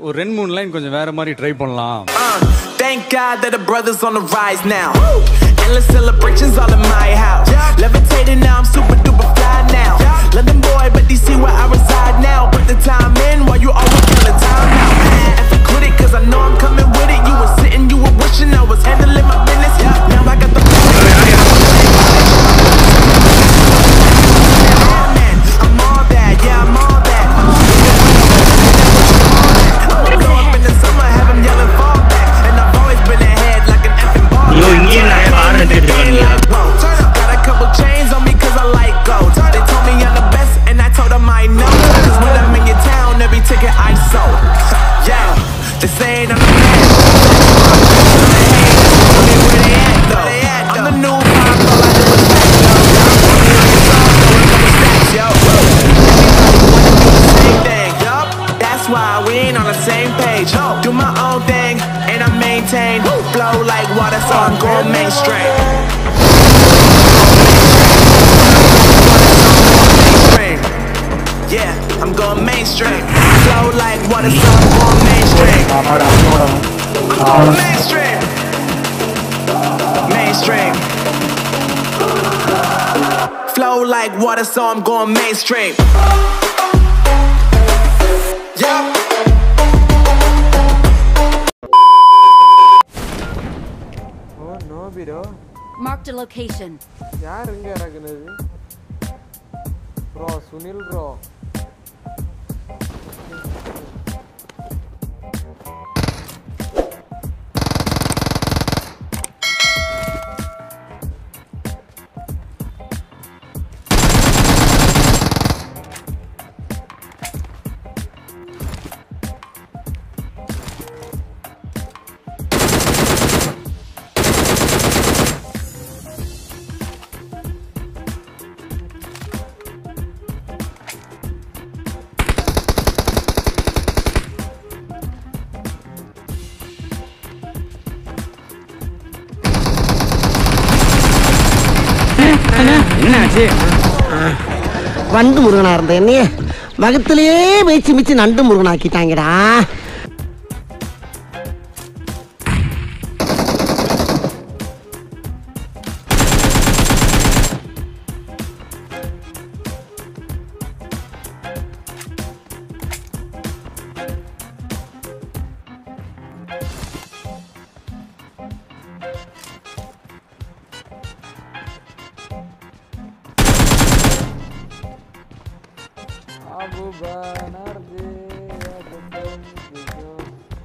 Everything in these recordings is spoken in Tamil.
ஒரு ரெண்டு மூணு லைன் கொஞ்சம் வேற மாதிரி ட்ரை பண்ணலாம் Uh, thank God that the brothers on the rise now. Endless celebrations all in my house. Levitating now, I'm super duper fly now. London boy, but they see where I reside now. Put the time in while you always killing time now. And for quit it, cause I know I'm coming with it. You were sitting, you were wishing I was handling my business. Now I got the Man, I'm all that, yeah, I'm all that. I'ma blow up in the summer, have 'em yelling fall back. And I've always been ahead like an effing ball. ஐயோ இங்கேயே நிறைய காரணம் எடுத்துருக்காங்க Got a couple chains on me cause I like gold. They told me I'm the best and I told them I know. Cause when I'm in your town, every ticket I sold. Yeah, they saying I'm the man. Where they at though? I'm the new pop, all I do is back though. Yo, same thing. Yup, that's why we ain't on the same page. Do my own thing and I maintain. Flow like water, so I'm going mainstream. Mainstream. Yeah, I'm going mainstream. Flow like water, so I'm going mainstream. I'm going mainstream. Mainstream. Flow like water, so I'm going mainstream. Yeah. Oh no பீரோ Marked a location. யார் இங்க இறக்குனது ப்ரோ சுனில் ப்ரோ என்னாச்சு வண்டு முருகனா இருந்த என்னைய வகுத்திலேயே மேய்ச்சி மிச்சு நண்டு முருகன் ஆக்கிட்டாங்கடா அபு பனர்ஜி அபுதம் ஜிஜோ.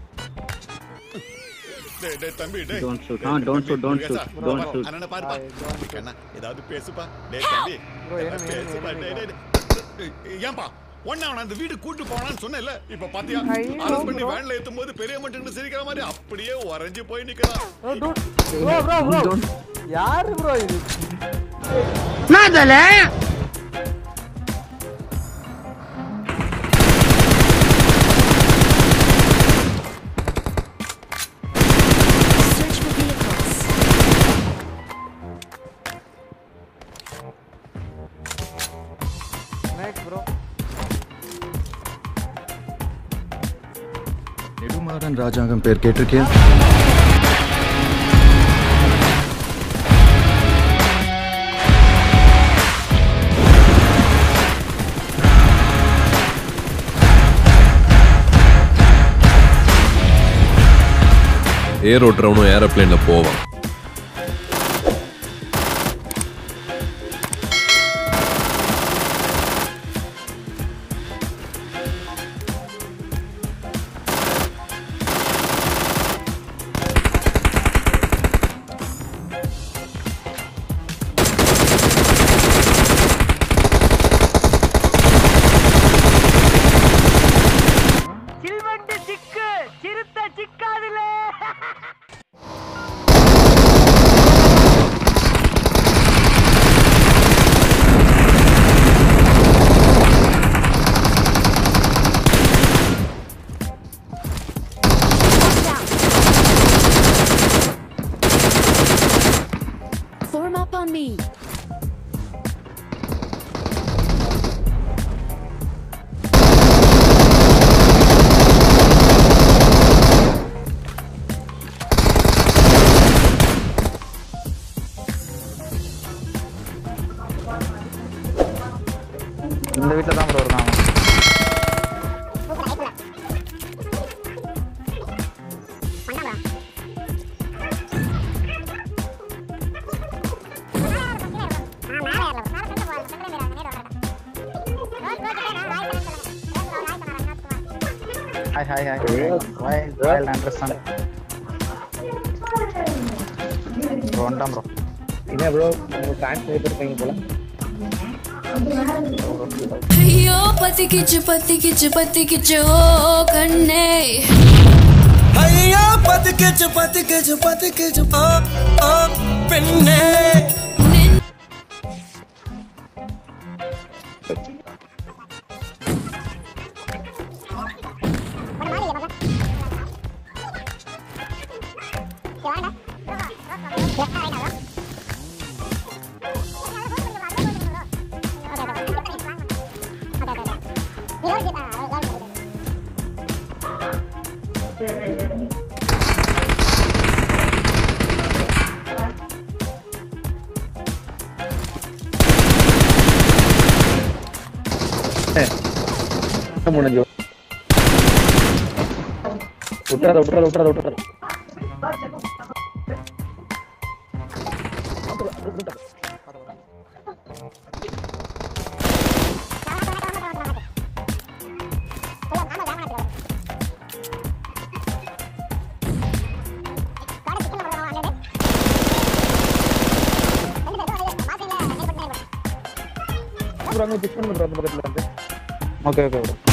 டேய், டேய், தம்பி, டேய். Don't shoot. Ah, don't shoot, don't shoot, முருகேசா, don't வா, shoot. அண்ணனை பாருப்பா. Hi, don't shoot. கண்ணா, ஏதாவது பேசுப்பா டேய் தம்பி Bro, ஏதாவது enemy, enemy, பேசுப்பா. enemy, டேய், டேய், டேய். ஏன்பா ஒன்னு அவன அந்த வீடு கூட்டு போனான்னு சொன்னேன்ல இப்ப பாத்தியா ஐயோ, அரஸ்ட் பண்ணி bro. வேன்ல ஏத்தும் போது பெரிய மட்டும் சிரிக்கிற மாதிரி அப்படியே உறைஞ்சு போய் நிக்கிறான் Oh, dude. Bro, bro, bro. யாரு ப்ரோ இது Search for vehicles. Next bro Nedumaran Rajangam பேர் கேட்டிருக்கேன் ஏர் ஓட்டுறவனும் ஏரோப்ளேன்ல போவான் சில்வண்டு சிக்கு சிறுத்த சிக்காதுல hi hi hi wild wild understand bro Van Damme bro என்ன ப்ரோ உங்க ஃபேன்ஸ் இருப்பீங்க போல ஐயோ பத்திக்கிச்சு பத்திக்கிச்சு பத்திக்கிச்சு ஓ கண்ணே ஐயா பத்துக்கிச்சு பத்துக்கிச்சு பத்துக்கிச்சு ஓ ஓ பெண்ணே முடிஞ்சு விட்டுறாத விட்டுறாத விட்டுறாத விட்டுறாத ப்ரோ அங்க புஷ் பண்ணு ப்ரோ அந்த பக்கத்துல வந்து ஓகே ஓகே ப்ரோ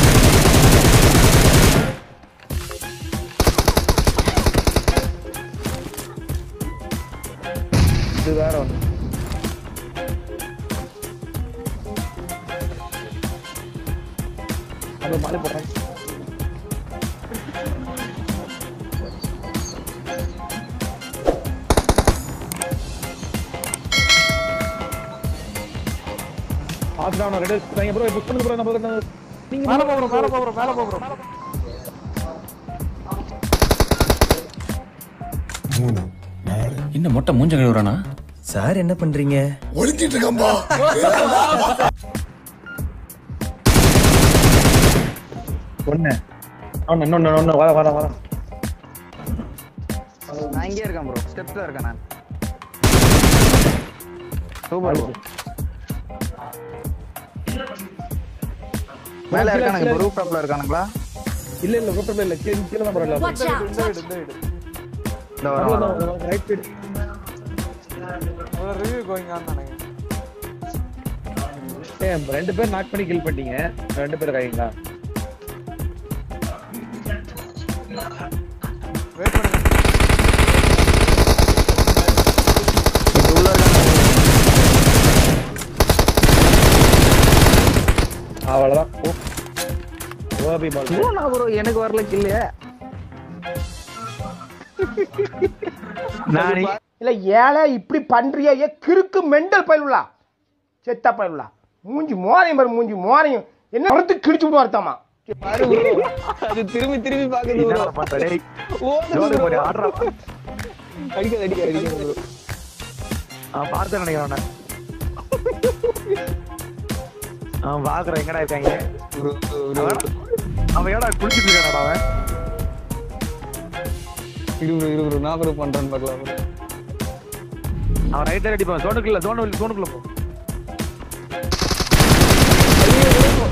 இது வேற ஒன்று அது மாலை போடுறேன் ஆஃப் டவுன் ரெடி வச்சுட்டாங்க ப்ரோ புஷ் பண்ணு ப்ரோ நம்ம பக்கத்துல நீங்க மேல போ ப்ரோ மேல போ ப்ரோ மேல போ ப்ரோ என்ன மொட்டை மூஞ்ச கழுவுறானா சார் என்ன பண்றீங்க ஒழிச்சிட்டு இருக்கம்பா ஒண்ணு ஒண்ணு இன்னொன்னு ஒண்ணு வர வர வர நான் இங்கே இருக்கேன் ப்ரோ ஸ்டெப்ஸ்ல இருக்கேன் நான் சூப்பர் ப்ரோ மேல இருக்கானுங்க ப்ரூ டாப்ல இருக்கானுங்களா இல்ல இல்ல கூட்டம் இல்ல கீழ கீழ தான் ப்ரோ Watch out. இந்த வர வர right side review going on நினைக்கிறேன் ஏன் ரெண்டு பேர் நாக் பண்ணி கில் பண்ணிட்டீங்க ரெண்டு பேர் கைங்களா வெயிட் பண்ணுங்க இது உள்ள இருக்கானுங்க அவ்வளவுதான் ஓ ஓபி பால் இவ்வளோ ப்ரோ எனக்கு வரல கில்லையே நான் இல்ல ஏழை இப்படி பண்றியா ஏ கிறுக்கு மெண்டல் பயிலுலா செத்த பயிலுலா மூஞ்சி மோரையும் பாரு மூஞ்சி மோரையும் என்ன மரத்து கிழிச்சு விடும் அர்த்தமா அது திரும்பி திரும்பி பாக்குது ப்ரோ ஜோடி போடு ஆடுறா அடிக்க அடிக்க அடிக்க ப்ரோ அவன் பார்த்து நினைக்கிறேன் அவனை. அவன் பாக்குறான் எங்கடா இருக்காங்க அவன் அவன் ஏடா குளிச்சிட்டு இருக்கானடா அவன் இரு ப்ரோ இரு ப்ரோ நான் ப்ரோ பண்றேன்னு பார்க்கலாம் bro. அவன் ரைட்ல அடிப்பான் சோனுக்குள்ள சோனு சோனுக்குள்ள போ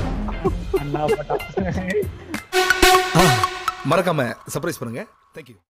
மறக்காம சர்ப்ரைஸ் பண்ணுங்க தேங்க்யூ